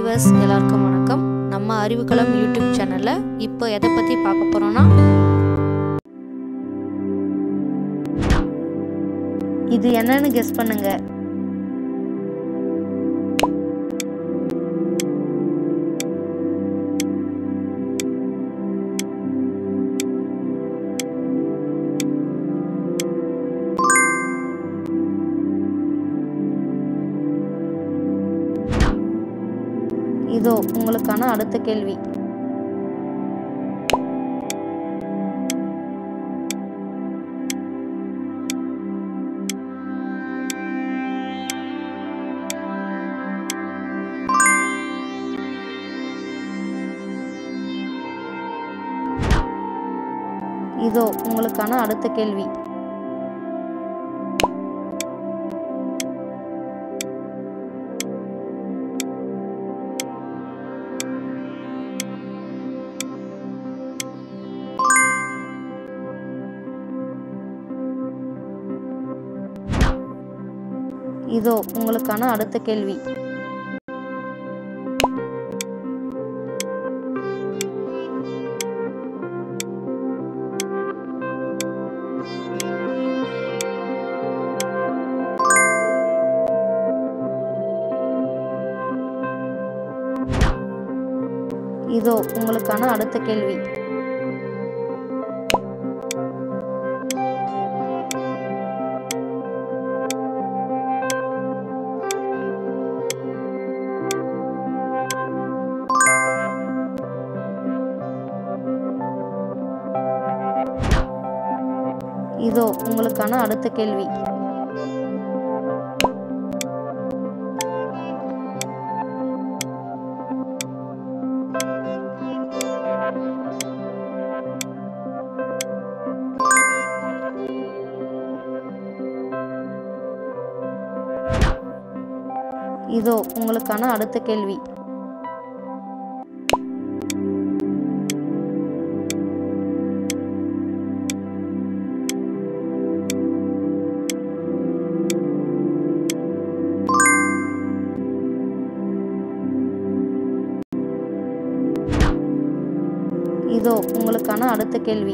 viewers எல்லாருக்கும் வணக்கம் நம்ம அறிவுக்களம் யூடியூப் சேனலில் இப்போ எதை பற்றி பார்க்க போகிறோன்னா இது என்னன்னு கெஸ் பண்ணுங்க இதோ உங்களுக்கான அடுத்த கேள்வி இதோ உங்களுக்கான அடுத்த கேள்வி இதோ உங்களுக்கான அடுத்த கேள்வி இதோ உங்களுக்கான அடுத்த கேள்வி இதோ உங்களுக்கான அடுத்த கேள்வி இதோ உங்களுக்கான அடுத்த கேள்வி இதோ உங்களுக்கான அடுத்த கேள்வி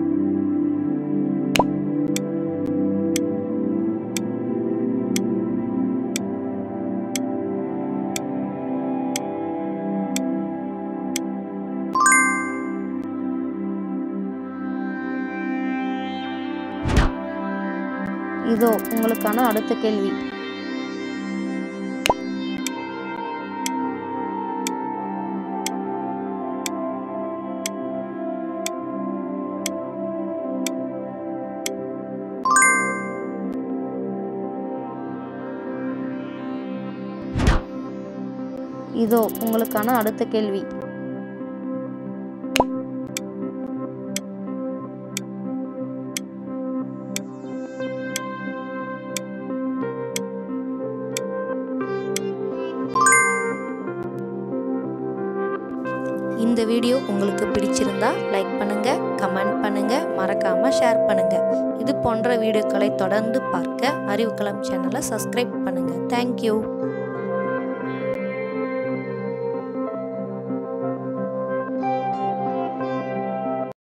இதோ உங்களுக்கான அடுத்த கேள்வி இதோ உங்களுக்கான அடுத்த கேள்வி இந்த வீடியோ உங்களுக்கு பிடிச்சிருந்தா லைக் பண்ணுங்க கமெண்ட் பண்ணுங்க மறக்காம ஷேர் பண்ணுங்க இது போன்ற வீடியோக்களை தொடர்ந்து பார்க்க அறிவுக்களம் சேனலை சப்ஸ்கிரைப் பண்ணுங்க தேங்க்யூ